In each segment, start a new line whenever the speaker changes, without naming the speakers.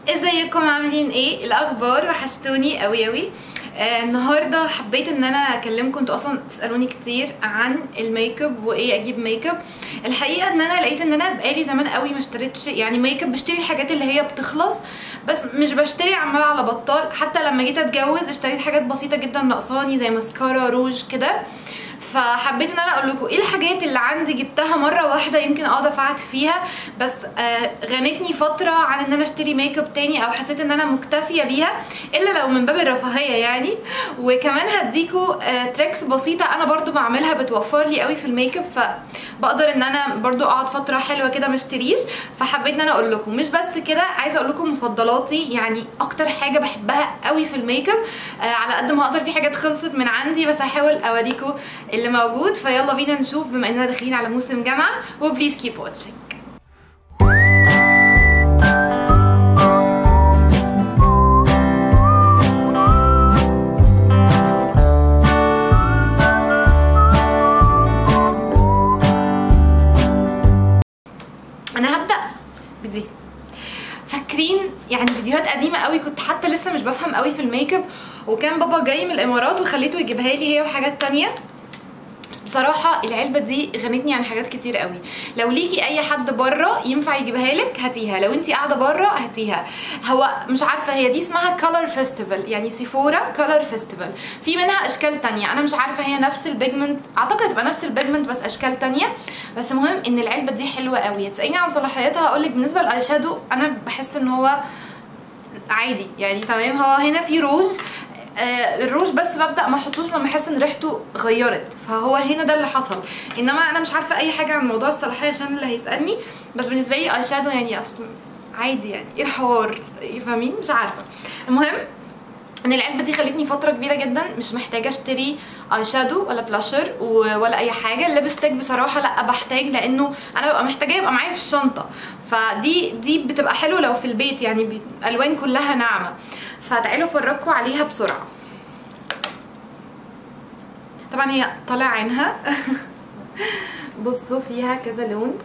ازيكم عاملين ايه الاخبار وحشتوني قوي قوي آه النهارده حبيت ان انا اكلمكم انتوا اصلا بتسالوني كتير عن الميك اب وايه اجيب ميك اب الحقيقه ان انا لقيت ان انا بقالي زمان قوي ما اشتريتش يعني ميك اب بشتري الحاجات اللي هي بتخلص بس مش بشتري عمال على بطال حتى لما جيت اتجوز اشتريت حاجات بسيطه جدا ناقصاني زي ماسكارا روج كده فحبيت ان انا اقول لكم ايه الحاجات اللي عندي جبتها مره واحده يمكن اه دفعت فيها بس آه غنتني فتره عن ان انا اشتري ميك اب تاني او حسيت ان انا مكتفيه بيها الا لو من باب الرفاهيه يعني وكمان هديكوا آه تريكس بسيطه انا برضو بعملها بتوفر لي قوي في الميك اب فبقدر ان انا برضو اقعد فتره حلوه كده ما اشتريش فحبيت ان انا اقول لكم مش بس كده عايزه اقول لكم مفضلاتي يعني اكتر حاجه بحبها قوي في الميك اب آه على قد ما اقدر في حاجات خلصت من عندي بس هحاول اوريكم اللي موجود فيلا بينا نشوف بما اننا داخلين على موسم جامعه وبليز كيب واتشنج انا هبدا بدي فاكرين يعني فيديوهات قديمه قوي كنت حتى لسه مش بفهم قوي في الميك اب وكان بابا جاي من الامارات وخليته يجيبها لي هي وحاجات تانية بس بصراحة العلبة دي غنتني عن حاجات كتير قوي لو ليكي اي حد بره ينفع يجيبها لك هاتيها لو انتي قاعدة بره هاتيها هو مش عارفة هي دي اسمها كولر فيستيفال يعني سيفورا كولر فيستيفال في منها اشكال تانية انا مش عارفة هي نفس البيجمنت اعتقد تبقى نفس البيجمنت بس اشكال تانية بس مهم ان العلبة دي حلوة قوي تسأليني عن صلاحيتها هقولك بالنسبة للاي شادو انا بحس ان هو عادي يعني تمام هو هنا في روج آه الروج بس ببدا ما احطوش لما احس ان ريحته غيرت فهو هنا ده اللي حصل انما انا مش عارفه اي حاجه عن موضوع الصلاحيه عشان اللي هيسالني بس بالنسبه لي اي شادو يعني اصلا عادي يعني ايه الحوار فاهمين مش عارفه المهم ان العلبه دي خلتني فتره كبيره جدا مش محتاجه اشتري اي شادو ولا بلاشر ولا اي حاجه الليبستيك بصراحه لا بحتاج لانه انا ببقى محتاجه يبقى معايا في الشنطه فدي دي بتبقى حلوه لو في البيت يعني الوان كلها ناعمه فتعالوا افرجكم عليها بسرعه طبعا هي طالع عينها بصوا فيها كذا لون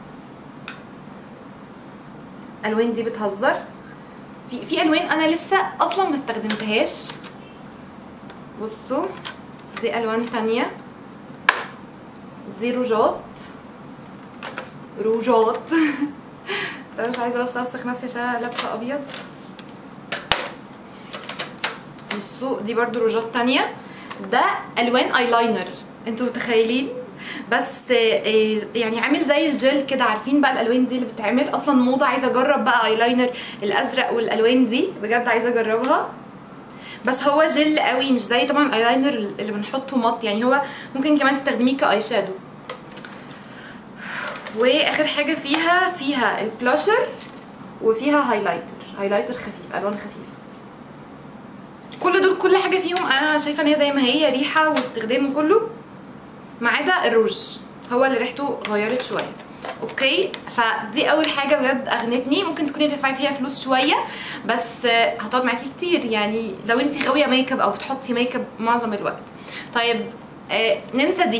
الالوان دي بتهزر في في الوان انا لسه اصلا ما استخدمتهاش بصوا دي الوان تانية دي روجات روجات بس مش عايزه بس اوسخ نفسي عشان انا لابسه ابيض بصوا دي برضو روجات تانية ده الوان ايلاينر انتوا متخيلين بس يعني عامل زي الجل كده عارفين بقى الالوان دي اللي بتتعمل اصلا موضه عايزه اجرب بقى ايلاينر الازرق والالوان دي بجد عايزه اجربها بس هو جل قوي مش زي طبعا الايلاينر اللي بنحطه مط يعني هو ممكن كمان تستخدميه كاي شادو واخر حاجه فيها فيها البلاشر وفيها هايلايتر هايلايتر خفيف الوان خفيفه كل دول كل حاجه فيهم انا شايفه ان هي زي ما هي ريحه واستخدام كله ما عدا الروج هو اللي ريحته غيرت شويه اوكي فدي اول حاجه بجد اغنتني ممكن تكوني تدفعي فيها فلوس شويه بس هتقعد معاكي كتير يعني لو انت غاويه ميك اب او بتحطي ميك اب معظم الوقت طيب آه ننسى دي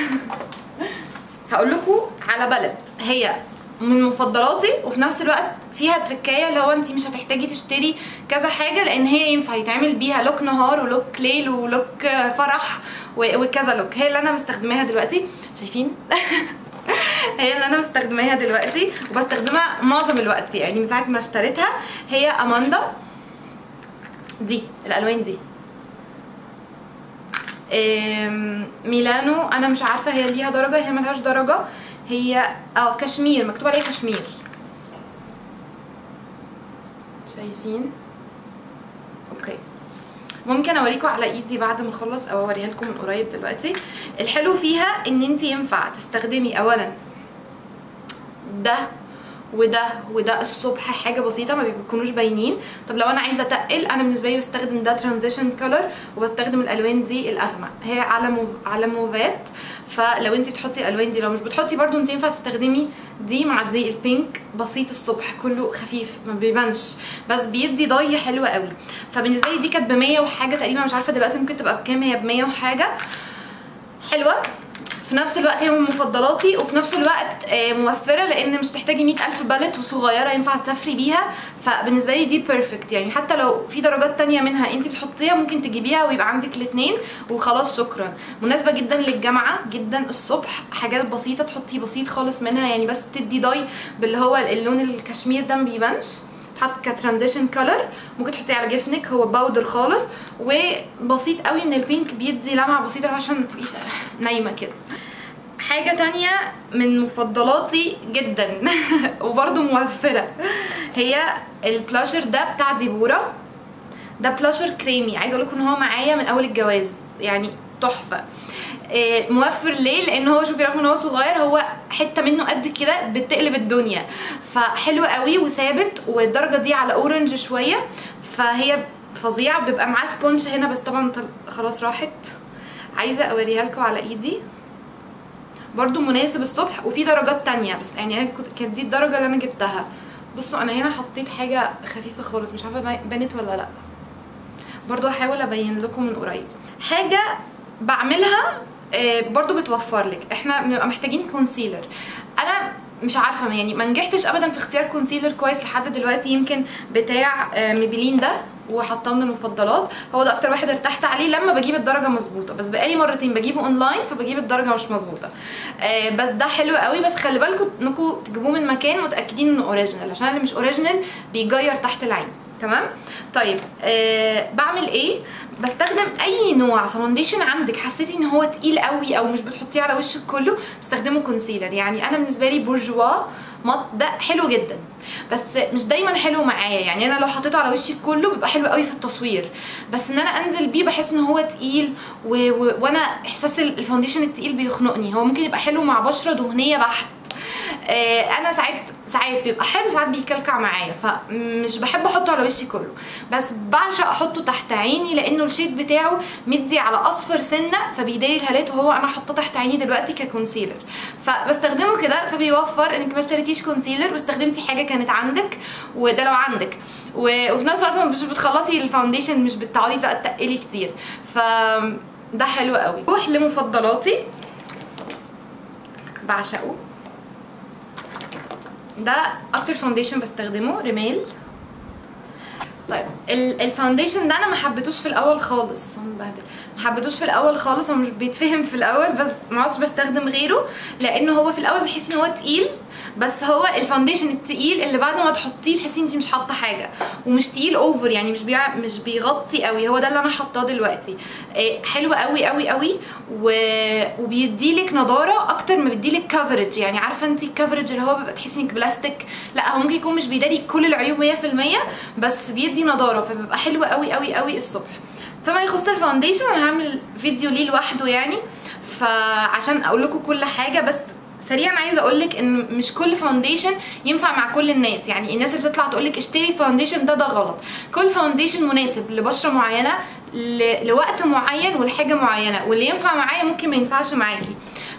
هقول لكم على بلد هي من مفضلاتي وفي نفس الوقت فيها تركايه اللي هو انت مش هتحتاجي تشتري كذا حاجه لان هي ينفع يتعمل بيها لوك نهار ولوك ليل ولوك فرح وكذا لوك هي اللي انا مستخدماها دلوقتي شايفين هي اللي انا مستخدماها دلوقتي وبستخدمها معظم الوقت يعني من ساعه ما اشتريتها هي اماندا دي الالوان دي ميلانو انا مش عارفه هي ليها درجه هي ملهاش درجه هي اه كشمير مكتوب عليها كشمير شايفين اوكي ممكن اوريكم على ايدي بعد ما اخلص او اوريها لكم من قريب دلوقتي الحلو فيها ان انت ينفع تستخدمي اولا ده وده وده الصبح حاجه بسيطه ما بيكونوش باينين طب لو انا عايزه اتقل انا بالنسبه لي بستخدم ده ترانزيشن كولر وبستخدم الالوان دي الاغمق هي على موف على موفات فلو انت بتحطي الالوان دي لو مش بتحطي برده انت ينفع تستخدمي دي مع دي البينك بسيط الصبح كله خفيف ما بيبانش بس بيدي ضي حلو قوي فبالنسبه لي دي كانت ب 100 وحاجه تقريبا مش عارفه دلوقتي ممكن تبقى بكام هي ب 100 وحاجه حلوه في في نفس الوقت هي من مفضلاتي وفي نفس الوقت آه، موفره لان مش تحتاجي 100 الف باليت وصغيره ينفع تسافري بيها فبالنسبه لي دي بيرفكت يعني حتى لو في درجات تانية منها انت بتحطيها ممكن تجيبيها ويبقى عندك الاثنين وخلاص شكرا مناسبه جدا للجامعه جدا الصبح حاجات بسيطه تحطي بسيط خالص منها يعني بس تدي داي باللي هو اللون الكشمير ده ما بيبانش تحط كترانزيشن كولر ممكن تحطيه على جفنك هو باودر خالص وبسيط قوي من البينك بيدي لمعه بسيطه عشان ما تبقيش نايمه كده حاجة تانية من مفضلاتي جدا وبرضه موفرة هي البلاشر ده بتاع ديبورا ده بلاشر كريمي عايزه اقول لكم ان هو معايا من اول الجواز يعني تحفه آه، موفر ليه لان هو شوفي رغم ان هو صغير هو حته منه قد كده بتقلب الدنيا فحلو قوي وثابت والدرجه دي على اورنج شويه فهي فظيع بيبقى معاه سبونج هنا بس طبعا طل- خلاص راحت عايزه اوريها لكم على ايدي برضو مناسب الصبح وفي درجات تانية بس يعني انا كنت كانت دي الدرجه اللي انا جبتها بصوا انا هنا حطيت حاجه خفيفه خالص مش عارفه باي- بانت ولا لا برضو هحاول ابين لكم من قريب حاجه بعملها آه، برضو بتوفر لك احنا بنبقى محتاجين كونسيلر انا مش عارفه يعني ما نجحتش ابدا في اختيار كونسيلر كويس لحد دلوقتي يمكن بتاع آه، ميبلين ده وحطاه من المفضلات هو ده اكتر واحد ارتحت عليه لما بجيب الدرجه مظبوطه بس بقالي مرتين بجيبه اونلاين فبجيب الدرجه مش مظبوطه آه، بس ده حلو قوي بس خلي بالكم انكم تجيبوه من مكان متاكدين انه اوريجينال عشان اللي مش اوريجينال بيجير تحت العين تمام طيب آه بعمل ايه بستخدم اي نوع فاونديشن عندك حسيتي ان هو تقيل قوي او مش بتحطيه على وشك كله بستخدمه كونسيلر يعني انا بالنسبه لي بورجوا مط ده حلو جدا بس مش دايما حلو معايا يعني انا لو حطيته على وشي كله بيبقى حلو قوي في التصوير بس ان انا انزل بيه بحس ان هو تقيل و... و... وانا احساس الفاونديشن التقيل بيخنقني هو ممكن يبقى حلو مع بشره دهنيه بحت آه، انا ساعات ساعات بيبقى حلو ساعات بيكلكع معايا فمش بحب احطه على وشي كله بس بعشق احطه تحت عيني لانه الشيد بتاعه مدي على اصفر سنه فبيداري الهالات وهو انا حاطاه تحت عيني دلوقتي ككونسيلر فبستخدمه كده فبيوفر انك ما اشتريتيش كونسيلر واستخدمتي حاجه كانت عندك وده لو عندك و- وفي نفس الوقت مش بتخلصي الفاونديشن مش بتقعدي بقى تقلي كتير ف ده حلو قوي روح لمفضلاتي بعشقه ده اكتر فاونديشن بستخدمه ريميل طيب ال- الفاونديشن ده انا ما حبيتوش في الاول خالص هو مبهدل ما حبيتوش في الاول خالص هو مش بيتفهم في الاول بس ما عدتش بستخدم غيره لانه هو في الاول بتحسي ان هو تقيل بس هو الفاونديشن التقيل اللي بعد ما تحطيه تحسي انت مش حاطه حاجه ومش تقيل اوفر يعني مش بيع مش بيغطي قوي هو ده اللي انا حاطاه دلوقتي إيه، حلو قوي قوي قوي و... وبيديلك نضاره اكتر ما بيديلك كفرج يعني عارفه انت الكفرج اللي هو بيبقى تحسي انك بلاستيك لا هو ممكن يكون مش بيداري كل العيوب 100% بس بيدي نضاره فبيبقى حلو قوي قوي قوي الصبح فما يخص الفاونديشن انا هعمل فيديو ليه لوحده يعني فعشان اقول لكم كل حاجه بس سريعا عايزه اقول لك ان مش كل فاونديشن ينفع مع كل الناس يعني الناس اللي بتطلع تقول لك اشتري فاونديشن ده ده غلط كل فاونديشن مناسب لبشره معينه ل... لوقت معين ولحاجه معينه واللي ينفع معايا ممكن ما ينفعش معاكي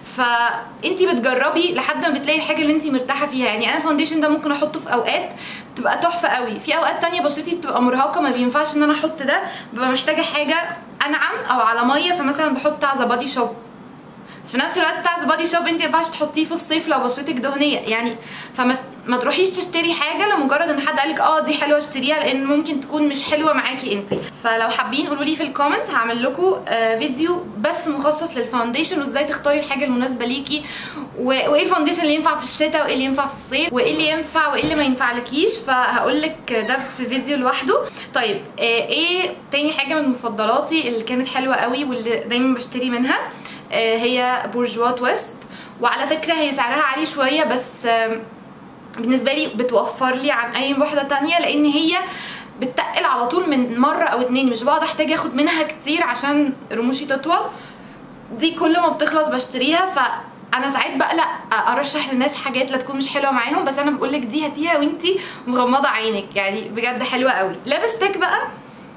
فانتي بتجربي لحد ما بتلاقي الحاجه اللي انتي مرتاحه فيها يعني انا الفاونديشن ده ممكن احطه في اوقات تبقى تحفه قوي في اوقات تانية بشرتي بتبقى مرهقه ما بينفعش ان انا احط ده ببقى محتاجه حاجه انعم او على ميه فمثلا بحط بتاع ذا بادي شوب في نفس الوقت بتاع ذا بادي شوب انت ما ينفعش تحطيه في الصيف لو بشرتك دهنيه يعني فما ما تروحيش تشتري حاجه لمجرد ان حد قالك اه دي حلوه اشتريها لان ممكن تكون مش حلوه معاكي انت فلو حابين قولوا لي في الكومنتس هعمل لكم آه فيديو بس مخصص للفاونديشن وازاي تختاري الحاجه المناسبه ليكي و- وايه الفاونديشن اللي ينفع في الشتاء وايه اللي ينفع في الصيف وايه اللي ينفع وايه اللي ما ينفعلكيش فهقول لك ده في فيديو لوحده طيب آه ايه تاني حاجه من مفضلاتي اللي كانت حلوه قوي واللي دايما بشتري منها آه هي بورجوا تويست وعلى فكره هي سعرها عالي شويه بس آم، بالنسبه لي بتوفر لي عن اي واحده تانية لان هي بتتقل على طول من مره او اتنين مش بقعد احتاج اخد منها كتير عشان رموشي تطول دي كل ما بتخلص بشتريها فانا ساعات بقلق ارشح للناس حاجات لا تكون مش حلوه معاهم بس انا بقول لك دي هاتيها وانتي مغمضه عينك يعني بجد حلوه قوي لابستيك بقى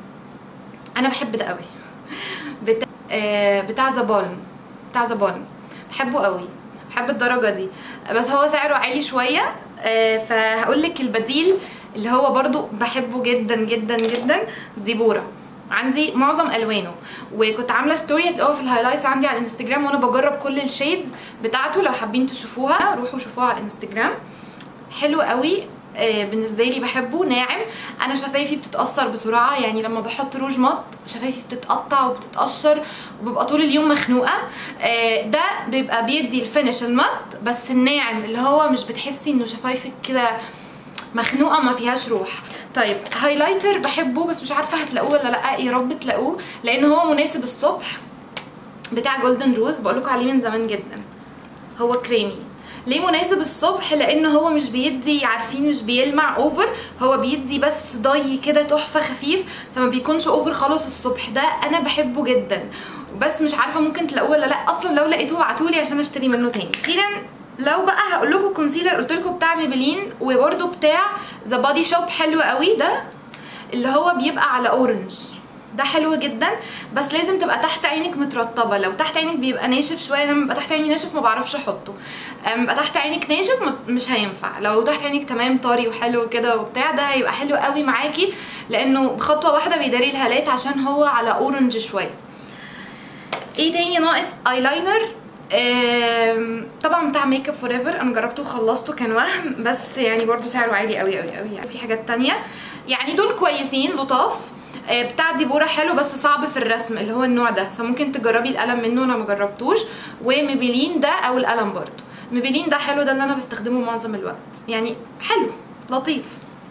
انا بحب ده قوي بتاع آه بتاع ذا بالم بتاع ذا بالم بحبه قوي بحب الدرجه دي بس هو سعره عالي شويه آه فهقول لك البديل اللي هو برضو بحبه جدا جدا جدا ديبورا عندي معظم الوانه وكنت عامله ستوري هتلاقوها في الهايلايتس عندي على الانستجرام وانا بجرب كل الشيدز بتاعته لو حابين تشوفوها روحوا شوفوها على الانستجرام حلو قوي آه، بالنسبه لي بحبه ناعم انا شفايفي بتتاثر بسرعه يعني لما بحط روج مط شفايفي بتتقطع وبتتقشر وببقى طول اليوم مخنوقه آه، ده بيبقى بيدي الفينش المط بس الناعم اللي هو مش بتحسي انه شفايفك كده مخنوقه ما فيهاش روح طيب هايلايتر بحبه بس مش عارفه هتلاقوه ولا لا يا رب تلاقوه لان هو مناسب الصبح بتاع جولدن روز بقول لكم عليه من زمان جدا هو كريمي ليه مناسب الصبح لان هو مش بيدي عارفين مش بيلمع اوفر هو بيدي بس ضي كده تحفه خفيف فما بيكونش اوفر خالص الصبح ده انا بحبه جدا بس مش عارفه ممكن تلاقوه ولا لا اصلا لو لقيتوه ابعتولي عشان اشتري منه تاني اخيرا لو بقى هقول لكم كونسيلر قلت لكم بتاع ميبلين وبرده بتاع ذا بادي شوب حلو قوي ده اللي هو بيبقى على اورنج ده حلو جدا بس لازم تبقى تحت عينك مترطبه لو تحت عينك بيبقى ناشف شويه لما بيبقى تحت عيني ناشف ما بعرفش احطه اما يبقى تحت عينك ناشف ما- مش هينفع لو تحت عينك تمام طري وحلو كده وبتاع ده هيبقى حلو قوي معاكي لانه بخطوه واحده بيداري الهالات عشان هو على اورنج شويه ايه تاني ناقص ايلاينر آم، طبعا بتاع ميك اب فور ايفر انا جربته وخلصته كان وهم بس يعني برضو سعره عالي قوي قوي قوي يعني في حاجات تانية يعني دول كويسين لطاف آه، بتاع ديبورا حلو بس صعب في الرسم اللي هو النوع ده فممكن تجربي القلم منه انا ما جربتوش وميبلين ده او القلم برضو ميبلين ده حلو ده اللي انا بستخدمه معظم الوقت يعني حلو لطيف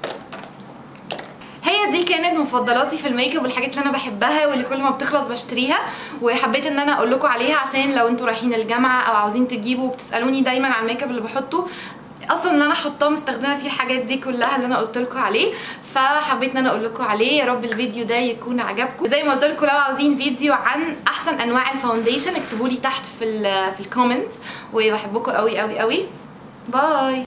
هي دي كانت مفضلاتي في الميك اب والحاجات اللي انا بحبها واللي كل ما بتخلص بشتريها وحبيت ان انا اقول لكم عليها عشان لو انتوا رايحين الجامعه او عاوزين تجيبوا وبتسالوني دايما عن الميك اب اللي بحطه اصلا ان انا حطاه مستخدمه فيه الحاجات دي كلها اللي انا قلت لكم عليه فحبيت ان انا اقول لكم عليه يا رب الفيديو ده يكون عجبكم زي ما قلت لكم لو عاوزين فيديو عن احسن انواع الفاونديشن اكتبوا لي تحت في ال في الكومنت وبحبكم قوي قوي قوي باي